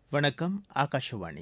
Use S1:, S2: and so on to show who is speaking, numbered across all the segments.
S1: வணக்கம் ஆகாஷவாணி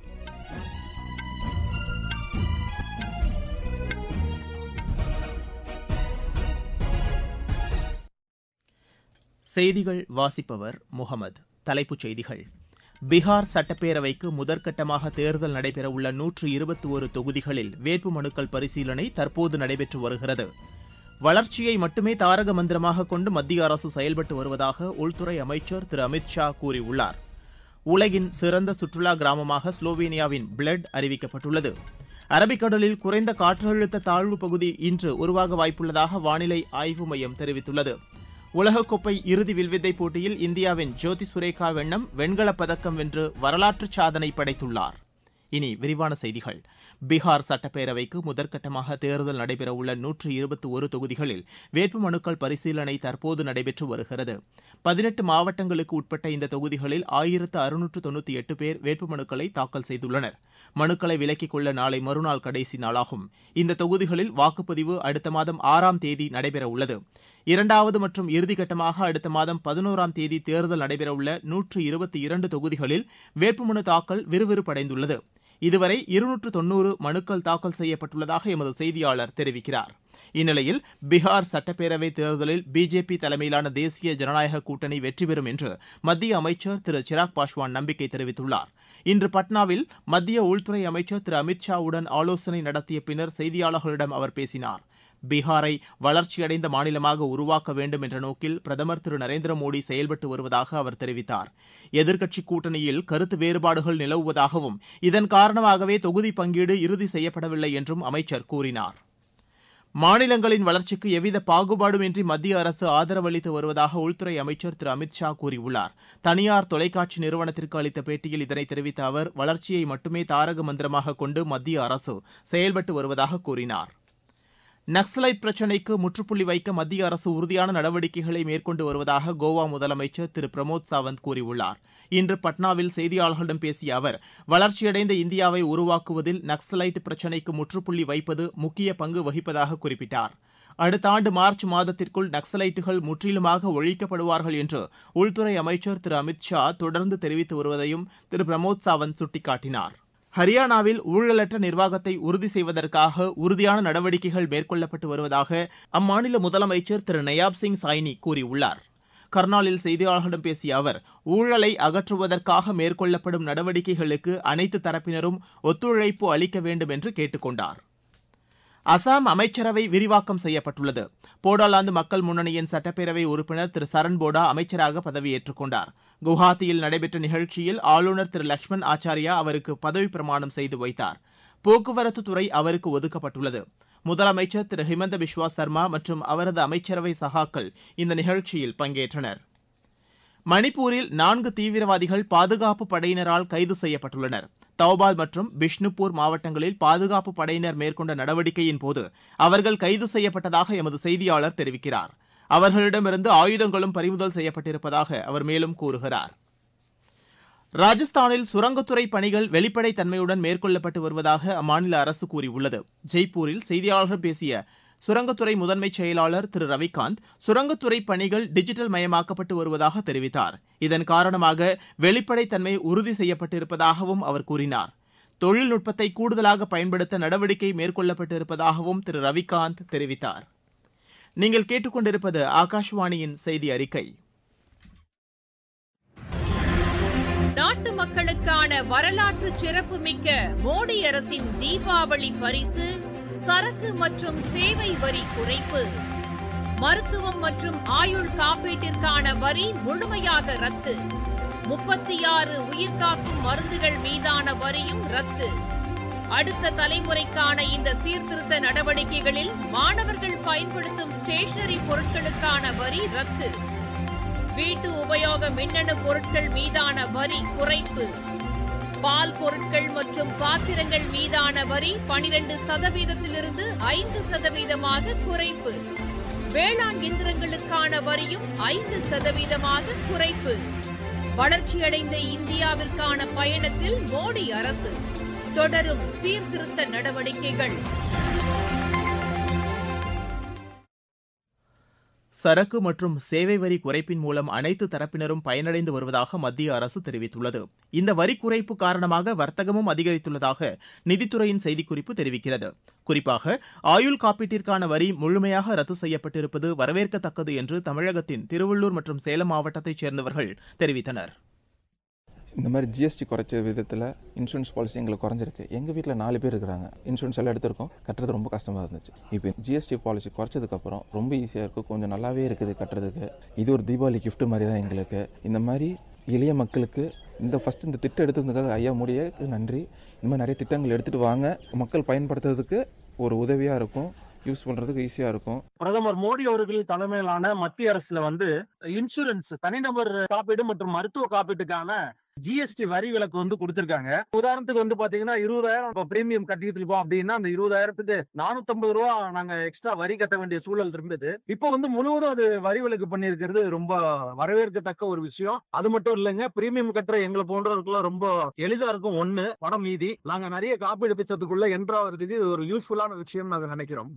S1: செய்திகள் வாசிப்பவர் முகமது தலைப்புச் செய்திகள் பீகார் சட்டப்பேரவைக்கு முதற்கட்டமாக தேர்தல் நடைபெறவுள்ள நூற்று இருபத்தி ஒரு தொகுதிகளில் வேட்புமனுக்கள் பரிசீலனை தற்போது நடைபெற்று வருகிறது வளர்ச்சியை மட்டுமே தாரக மந்திரமாக கொண்டு மத்திய அரசு செயல்பட்டு வருவதாக உள்துறை அமைச்சர் திரு அமித் ஷா கூறியுள்ளார் உலகின் சிறந்த சுற்றுலா கிராமமாக ஸ்லோவேனியாவின் பிளட் அறிவிக்கப்பட்டுள்ளது அரபிக்கடலில் குறைந்த காற்றழுத்த தாழ்வு பகுதி இன்று உருவாக வாய்ப்புள்ளதாக வானிலை ஆய்வு மையம் தெரிவித்துள்ளது உலகக்கோப்பை இறுதி வில்வித்தை போட்டியில் இந்தியாவின் ஜோதி சுரேகா வெண்ணம் வெண்கலப் பதக்கம் வென்று வரலாற்று சாதனை படைத்துள்ளார் இனி விரிவான செய்திகள் பீகார் சட்டப்பேரவைக்கு முதற்கட்டமாக தேர்தல் நடைபெறவுள்ள நூற்று இருபத்தி ஒரு தொகுதிகளில் வேட்புமனுக்கள் பரிசீலனை தற்போது நடைபெற்று வருகிறது பதினெட்டு மாவட்டங்களுக்கு உட்பட்ட இந்த தொகுதிகளில் ஆயிரத்து அறுநூற்று தொண்ணூத்தி எட்டு பேர் வேட்புமனுக்களை தாக்கல் செய்துள்ளனர் மனுக்களை விலக்கிக் கொள்ள நாளை மறுநாள் கடைசி நாளாகும் இந்த தொகுதிகளில் வாக்குப்பதிவு அடுத்த மாதம் ஆறாம் தேதி நடைபெறவுள்ளது இரண்டாவது மற்றும் இறுதிக்கட்டமாக அடுத்த மாதம் பதினோராம் தேதி தேர்தல் நடைபெறவுள்ள நூற்று இருபத்தி இரண்டு தொகுதிகளில் வேட்புமனு தாக்கல் விறுவிறுப்படைந்துள்ளது இதுவரை இருநூற்று தொன்னூறு மனுக்கள் தாக்கல் செய்யப்பட்டுள்ளதாக எமது செய்தியாளர் தெரிவிக்கிறார் இந்நிலையில் பீகார் சட்டப்பேரவை தேர்தலில் பிஜேபி தலைமையிலான தேசிய ஜனநாயக கூட்டணி வெற்றி பெறும் என்று மத்திய அமைச்சர் திரு சிராக் பாஸ்வான் நம்பிக்கை தெரிவித்துள்ளார் இன்று பட்னாவில் மத்திய உள்துறை அமைச்சர் திரு அமித் ஷாவுடன் ஆலோசனை நடத்திய பின்னர் செய்தியாளர்களிடம் அவர் பேசினார் பீகாரை வளர்ச்சியடைந்த மாநிலமாக உருவாக்க வேண்டும் என்ற நோக்கில் பிரதமர் திரு நரேந்திர மோடி செயல்பட்டு வருவதாக அவர் தெரிவித்தார் எதிர்க்கட்சி கூட்டணியில் கருத்து வேறுபாடுகள் நிலவுவதாகவும் இதன் காரணமாகவே தொகுதி பங்கீடு இறுதி செய்யப்படவில்லை என்றும் அமைச்சர் கூறினார் மாநிலங்களின் வளர்ச்சிக்கு எவ்வித பாகுபாடுமின்றி மத்திய அரசு ஆதரவளித்து வருவதாக உள்துறை அமைச்சர் திரு அமித் ஷா கூறியுள்ளார் தனியார் தொலைக்காட்சி நிறுவனத்திற்கு அளித்த பேட்டியில் இதனை தெரிவித்த அவர் வளர்ச்சியை மட்டுமே தாரக மந்திரமாக கொண்டு மத்திய அரசு செயல்பட்டு வருவதாக கூறினார் நக்சலைட் பிரச்சினைக்கு முற்றுப்புள்ளி வைக்க மத்திய அரசு உறுதியான நடவடிக்கைகளை மேற்கொண்டு வருவதாக கோவா முதலமைச்சர் திரு பிரமோத் சாவந்த் கூறியுள்ளார் இன்று பட்னாவில் செய்தியாளர்களிடம் பேசிய அவர் வளர்ச்சியடைந்த இந்தியாவை உருவாக்குவதில் நக்சலைட் பிரச்சினைக்கு முற்றுப்புள்ளி வைப்பது முக்கிய பங்கு வகிப்பதாக குறிப்பிட்டார் அடுத்த ஆண்டு மார்ச் மாதத்திற்குள் நக்சலைட்டுகள் முற்றிலுமாக ஒழிக்கப்படுவார்கள் என்று உள்துறை அமைச்சர் திரு அமித் ஷா தொடர்ந்து தெரிவித்து வருவதையும் திரு பிரமோத் சாவந்த் சுட்டிக்காட்டினார் ஹரியானாவில் ஊழலற்ற நிர்வாகத்தை உறுதி செய்வதற்காக உறுதியான நடவடிக்கைகள் மேற்கொள்ளப்பட்டு வருவதாக அம்மாநில முதலமைச்சர் திரு நயாப் சிங் சாய்னி கூறியுள்ளார் கர்னாலில் செய்தியாளர்களிடம் பேசிய அவர் ஊழலை அகற்றுவதற்காக மேற்கொள்ளப்படும் நடவடிக்கைகளுக்கு அனைத்து தரப்பினரும் ஒத்துழைப்பு அளிக்க வேண்டும் என்று கேட்டுக் கொண்டார் அசாம் அமைச்சரவை விரிவாக்கம் செய்யப்பட்டுள்ளது போடாலாந்து மக்கள் முன்னணியின் சட்டப்பேரவை உறுப்பினர் திரு சரண் போடா அமைச்சராக பதவியேற்றுக் கொண்டார் குவஹாத்தியில் நடைபெற்ற நிகழ்ச்சியில் ஆளுநர் திரு லக்ஷ்மண் ஆச்சாரியா அவருக்கு பதவி பிரமாணம் செய்து வைத்தார் போக்குவரத்து துறை அவருக்கு ஒதுக்கப்பட்டுள்ளது முதலமைச்சர் திரு ஹிமந்த பிஸ்வா சர்மா மற்றும் அவரது அமைச்சரவை சகாக்கள் இந்த நிகழ்ச்சியில் பங்கேற்றனர் மணிப்பூரில் நான்கு தீவிரவாதிகள் பாதுகாப்பு படையினரால் கைது செய்யப்பட்டுள்ளனர் தௌபால் மற்றும் பிஷ்ணுப்பூர் மாவட்டங்களில் பாதுகாப்பு படையினர் மேற்கொண்ட நடவடிக்கையின் போது அவர்கள் கைது செய்யப்பட்டதாக எமது செய்தியாளர் தெரிவிக்கிறார் அவர்களிடமிருந்து ஆயுதங்களும் பறிமுதல் செய்யப்பட்டிருப்பதாக அவர் மேலும் கூறுகிறார் ராஜஸ்தானில் சுரங்கத்துறை பணிகள் வெளிப்படைத் தன்மையுடன் மேற்கொள்ளப்பட்டு வருவதாக அம்மாநில அரசு கூறியுள்ளது ஜெய்ப்பூரில் செய்தியாளர்கள் பேசிய சுரங்கத்துறை முதன்மை செயலாளர் திரு ரவிகாந்த் சுரங்கத்துறை பணிகள் டிஜிட்டல் மயமாக்கப்பட்டு வருவதாக தெரிவித்தார் இதன் காரணமாக வெளிப்படைத்தன்மை உறுதி செய்யப்பட்டிருப்பதாகவும் அவர் கூறினார் தொழில்நுட்பத்தை கூடுதலாக பயன்படுத்த நடவடிக்கை மேற்கொள்ளப்பட்டிருப்பதாகவும் திரு ரவிகாந்த் தெரிவித்தார் நீங்கள் கேட்டுக்கொண்டிருப்பது ஆகாஷ்வாணியின் செய்தி அறிக்கை
S2: நாட்டு மக்களுக்கான வரலாற்று சிறப்புமிக்க மோடி அரசின் தீபாவளி பரிசு சரக்கு மற்றும் சேவை வரி குறைப்பு மருத்துவம் மற்றும் ஆயுள் காப்பீட்டிற்கான வரி முழுமையாக ரத்து முப்பத்தி ஆறு உயிர்காக்கும் மருந்துகள் மீதான வரியும் ரத்து அடுத்த தலைமுறைக்கான இந்த சீர்திருத்த நடவடிக்கைகளில் மாணவர்கள் பயன்படுத்தும் ஸ்டேஷனரி பொருட்களுக்கான வரி ரத்து வீட்டு உபயோக மின்னணு பொருட்கள் மீதான வரி குறைப்பு பால் பொருட்கள் மற்றும் பாத்திரங்கள் மீதான வரி பனிரெண்டு சதவீதத்திலிருந்து ஐந்து சதவீதமாக குறைப்பு வேளாண் இயந்திரங்களுக்கான வரியும் ஐந்து சதவீதமாக குறைப்பு வளர்ச்சியடைந்த இந்தியாவிற்கான பயணத்தில் மோடி அரசு தொடரும் சீர்திருத்த நடவடிக்கைகள்
S1: சரக்கு மற்றும் சேவை வரி குறைப்பின் மூலம் அனைத்து தரப்பினரும் பயனடைந்து வருவதாக மத்திய அரசு தெரிவித்துள்ளது இந்த வரி குறைப்பு காரணமாக வர்த்தகமும் அதிகரித்துள்ளதாக நிதித்துறையின் செய்திக்குறிப்பு தெரிவிக்கிறது குறிப்பாக ஆயுள் காப்பீட்டிற்கான வரி முழுமையாக ரத்து செய்யப்பட்டிருப்பது வரவேற்கத்தக்கது என்று தமிழகத்தின் திருவள்ளூர் மற்றும் சேலம் மாவட்டத்தைச் சேர்ந்தவர்கள் தெரிவித்தனர்
S3: இந்த மாதிரி ஜிஎஸ்டி குறைச்ச விதத்தில் இன்சூரன்ஸ் பாலிசி எங்களுக்கு குறைஞ்சிருக்கு எங்கள் வீட்டில் நாலு பேர் இருக்கிறாங்க இன்சூரன்ஸ் எல்லாம் எடுத்திருக்கோம் கட்டுறது ரொம்ப கஷ்டமாக இருந்துச்சு இப்போ ஜிஎஸ்டி பாலிசி குறைச்சதுக்கப்புறம் ரொம்ப ஈஸியாக இருக்குது கொஞ்சம் நல்லாவே இருக்குது கட்டுறதுக்கு இது ஒரு தீபாவளி gift மாதிரி தான் எங்களுக்கு இந்த மாதிரி எளிய மக்களுக்கு இந்த ஃபஸ்ட் இந்த திட்டம் எடுத்ததுக்காக ஐயா முடிய நன்றி இந்த மாதிரி நிறைய திட்டங்கள் எடுத்துகிட்டு வாங்க மக்கள் பயன்படுத்துறதுக்கு ஒரு உதவியாக இருக்கும் யூஸ் பண்ணுறதுக்கு ஈஸியாக இருக்கும்
S4: பிரதமர் மோடி அவர்கள் தலைமையிலான மத்திய அரசுல வந்து இன்சூரன்ஸ் தனிநபர் காப்பீடு மற்றும் மருத்துவ காப்பீட்டுக்கான ஜிஎஸ்டி வரி விலக்கு வந்து கொடுத்திருக்காங்க உதாரணத்துக்கு வந்து பாத்தீங்கன்னா இருபதாயிரம் இப்போ பிரீமியம் கட்டிட்டு இருக்கோம் அப்படின்னா அந்த இருபதாயிரத்துக்கு நானூத்தம்பது ரூபா நாங்க எக்ஸ்ட்ரா வரி கட்ட வேண்டிய சூழல் இருந்தது இப்போ வந்து முழுவதும் அது வரி விலக்கு பண்ணியிருக்கிறது ரொம்ப வரவேற்கத்தக்க ஒரு விஷயம் அது மட்டும் இல்லைங்க பிரீமியம் கட்டுற எங்களை போன்றவர்களுக்கு ரொம்ப எளிதா இருக்கும் ஒண்ணு படம் மீதி நாங்க நிறைய காப்பீடு திட்டத்துக்குள்ள என்ட்ராகிறதுக்கு இது ஒரு யூஸ்ஃபுல்லான விஷயம் நாங்க நினைக்கிறோம்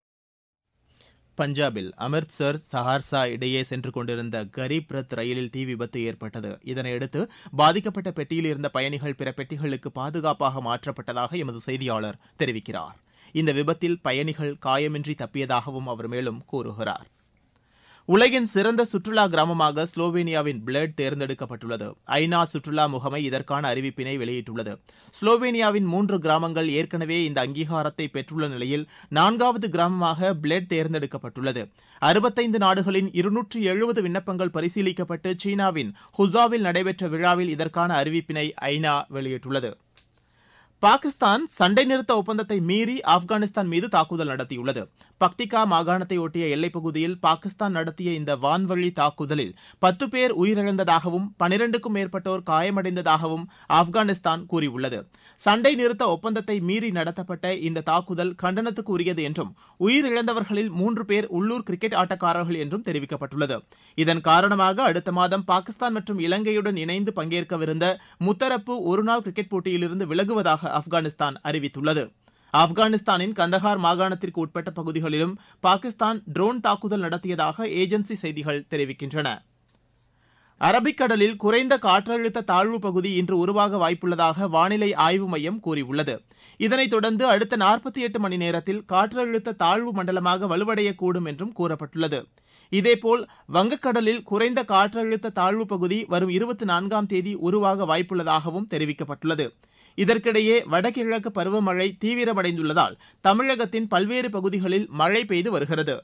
S1: பஞ்சாபில் அமிர்த்சர் சஹார்சா இடையே சென்று கொண்டிருந்த கரீப் ரத் ரயிலில் தீ விபத்து ஏற்பட்டது இதனையடுத்து பாதிக்கப்பட்ட பெட்டியில் இருந்த பயணிகள் பிற பெட்டிகளுக்கு பாதுகாப்பாக மாற்றப்பட்டதாக எமது செய்தியாளர் தெரிவிக்கிறார் இந்த விபத்தில் பயணிகள் காயமின்றி தப்பியதாகவும் அவர் மேலும் கூறுகிறார் உலகின் சிறந்த சுற்றுலா கிராமமாக ஸ்லோவேனியாவின் பிளட் தேர்ந்தெடுக்கப்பட்டுள்ளது ஐநா சுற்றுலா முகமை இதற்கான அறிவிப்பினை வெளியிட்டுள்ளது ஸ்லோவேனியாவின் மூன்று கிராமங்கள் ஏற்கனவே இந்த அங்கீகாரத்தை பெற்றுள்ள நிலையில் நான்காவது கிராமமாக பிளட் தேர்ந்தெடுக்கப்பட்டுள்ளது அறுபத்தைந்து நாடுகளின் இருநூற்று எழுபது விண்ணப்பங்கள் பரிசீலிக்கப்பட்டு சீனாவின் ஹுசாவில் நடைபெற்ற விழாவில் இதற்கான அறிவிப்பினை ஐநா வெளியிட்டுள்ளது பாகிஸ்தான் சண்டை நிறுத்த ஒப்பந்தத்தை மீறி ஆப்கானிஸ்தான் மீது தாக்குதல் நடத்தியுள்ளது பக்டிகா மாகாணத்தை ஒட்டிய எல்லைப் பகுதியில் பாகிஸ்தான் நடத்திய இந்த வான்வழி தாக்குதலில் பத்து பேர் உயிரிழந்ததாகவும் பனிரெண்டுக்கும் மேற்பட்டோர் காயமடைந்ததாகவும் ஆப்கானிஸ்தான் கூறியுள்ளது சண்டை நிறுத்த ஒப்பந்தத்தை மீறி நடத்தப்பட்ட இந்த தாக்குதல் கண்டனத்துக்கு உரியது என்றும் உயிரிழந்தவர்களில் மூன்று பேர் உள்ளூர் கிரிக்கெட் ஆட்டக்காரர்கள் என்றும் தெரிவிக்கப்பட்டுள்ளது இதன் காரணமாக அடுத்த மாதம் பாகிஸ்தான் மற்றும் இலங்கையுடன் இணைந்து பங்கேற்கவிருந்த முத்தரப்பு ஒருநாள் கிரிக்கெட் போட்டியிலிருந்து விலகுவதாக ஆப்கானிஸ்தான் அறிவித்துள்ளது ஆப்கானிஸ்தானின் கந்தஹார் மாகாணத்திற்கு உட்பட்ட பகுதிகளிலும் பாகிஸ்தான் ட்ரோன் தாக்குதல் நடத்தியதாக ஏஜென்சி செய்திகள் தெரிவிக்கின்றன அரபிக்கடலில் குறைந்த காற்றழுத்த தாழ்வு பகுதி இன்று உருவாக வாய்ப்புள்ளதாக வானிலை ஆய்வு மையம் கூறியுள்ளது இதனைத் தொடர்ந்து அடுத்த நாற்பத்தி எட்டு மணி நேரத்தில் காற்றழுத்த தாழ்வு மண்டலமாக வலுவடையக்கூடும் என்றும் கூறப்பட்டுள்ளது இதேபோல் வங்கக்கடலில் குறைந்த காற்றழுத்த தாழ்வு பகுதி வரும் இருபத்தி நான்காம் தேதி உருவாக வாய்ப்புள்ளதாகவும் தெரிவிக்கப்பட்டுள்ளது இதற்கிடையே வடகிழக்கு பருவமழை தீவிரமடைந்துள்ளதால் தமிழகத்தின் பல்வேறு பகுதிகளில் மழை பெய்து வருகிறது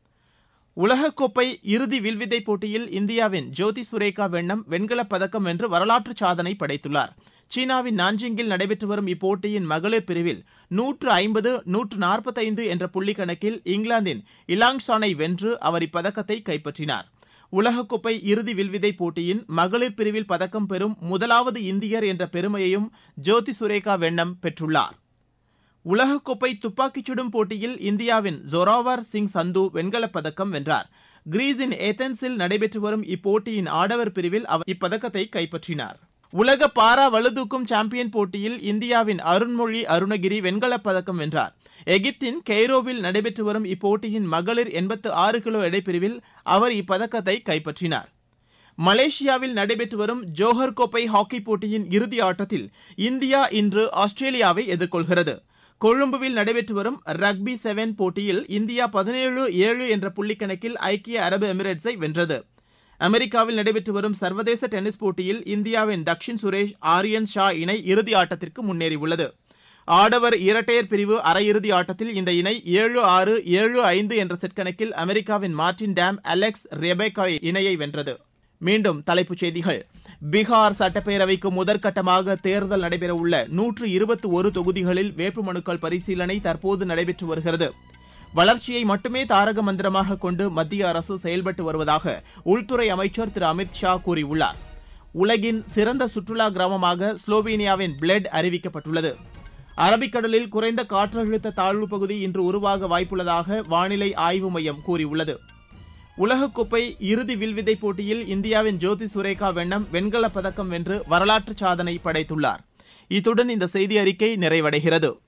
S1: உலகக்கோப்பை இறுதி வில்வித்தை போட்டியில் இந்தியாவின் ஜோதி சுரேகா வெண்ணம் வெண்கலப் பதக்கம் வென்று வரலாற்று சாதனை படைத்துள்ளார் சீனாவின் நான்ஜிங்கில் நடைபெற்று வரும் இப்போட்டியின் மகளிர் பிரிவில் நூற்று ஐம்பது நூற்று நாற்பத்தைந்து என்ற புள்ளி கணக்கில் இங்கிலாந்தின் இலாங்ஷானை வென்று அவர் இப்பதக்கத்தை கைப்பற்றினார் உலகக்கோப்பை இறுதி வில்வித்தை போட்டியின் மகளிர் பிரிவில் பதக்கம் பெறும் முதலாவது இந்தியர் என்ற பெருமையையும் ஜோதி சுரேகா வெண்ணம் பெற்றுள்ளார் உலகக்கோப்பை துப்பாக்கிச் சுடும் போட்டியில் இந்தியாவின் ஜொராவர் சிங் சந்து வெண்கலப் பதக்கம் வென்றார் கிரீஸின் ஏதென்ஸில் நடைபெற்று வரும் இப்போட்டியின் ஆடவர் பிரிவில் அவர் இப்பதக்கத்தை கைப்பற்றினார் உலக பாரா வலுதூக்கும் சாம்பியன் போட்டியில் இந்தியாவின் அருண்மொழி அருணகிரி வெண்கலப் பதக்கம் வென்றார் எகிப்தின் கெய்ரோவில் நடைபெற்று வரும் இப்போட்டியின் மகளிர் எண்பத்து ஆறு கிலோ எடைப்பிரிவில் அவர் இப்பதக்கத்தை கைப்பற்றினார் மலேசியாவில் நடைபெற்று வரும் ஜோஹர் கோப்பை ஹாக்கி போட்டியின் இறுதி ஆட்டத்தில் இந்தியா இன்று ஆஸ்திரேலியாவை எதிர்கொள்கிறது கொழும்புவில் நடைபெற்று வரும் ரக்பி செவன் போட்டியில் இந்தியா பதினேழு ஏழு என்ற புள்ளிக்கணக்கில் ஐக்கிய அரபு எமிரேட்ஸை வென்றது அமெரிக்காவில் நடைபெற்று வரும் சர்வதேச டென்னிஸ் போட்டியில் இந்தியாவின் தக்ஷின் சுரேஷ் ஆரியன் ஷா இணை இறுதி ஆட்டத்திற்கு முன்னேறியுள்ளது ஆடவர் இரட்டையர் பிரிவு அரையிறுதி ஆட்டத்தில் இந்த இணை ஏழு ஆறு ஏழு ஐந்து என்ற செட் கணக்கில் அமெரிக்காவின் மார்டின் டேம் அலெக்ஸ் ரெபேக்கா இணையை வென்றது மீண்டும் தலைப்புச் செய்திகள் பீகார் சட்டப்பேரவைக்கு முதற்கட்டமாக தேர்தல் நடைபெறவுள்ள நூற்று இருபத்தி ஒரு தொகுதிகளில் வேட்புமனுக்கள் பரிசீலனை தற்போது நடைபெற்று வருகிறது வளர்ச்சியை மட்டுமே தாரக மந்திரமாக கொண்டு மத்திய அரசு செயல்பட்டு வருவதாக உள்துறை அமைச்சர் திரு அமித் ஷா கூறியுள்ளார் உலகின் சிறந்த சுற்றுலா கிராமமாக ஸ்லோவேனியாவின் பிளட் அறிவிக்கப்பட்டுள்ளது அரபிக்கடலில் குறைந்த காற்றழுத்த தாழ்வு பகுதி இன்று உருவாக வாய்ப்புள்ளதாக வானிலை ஆய்வு மையம் கூறியுள்ளது உலகக்கோப்பை இறுதி வில்வித்தை போட்டியில் இந்தியாவின் ஜோதி சுரேகா வெண்ணம் வெண்கலப் பதக்கம் வென்று வரலாற்று சாதனை படைத்துள்ளார் இத்துடன் இந்த செய்தி அறிக்கை நிறைவடைகிறது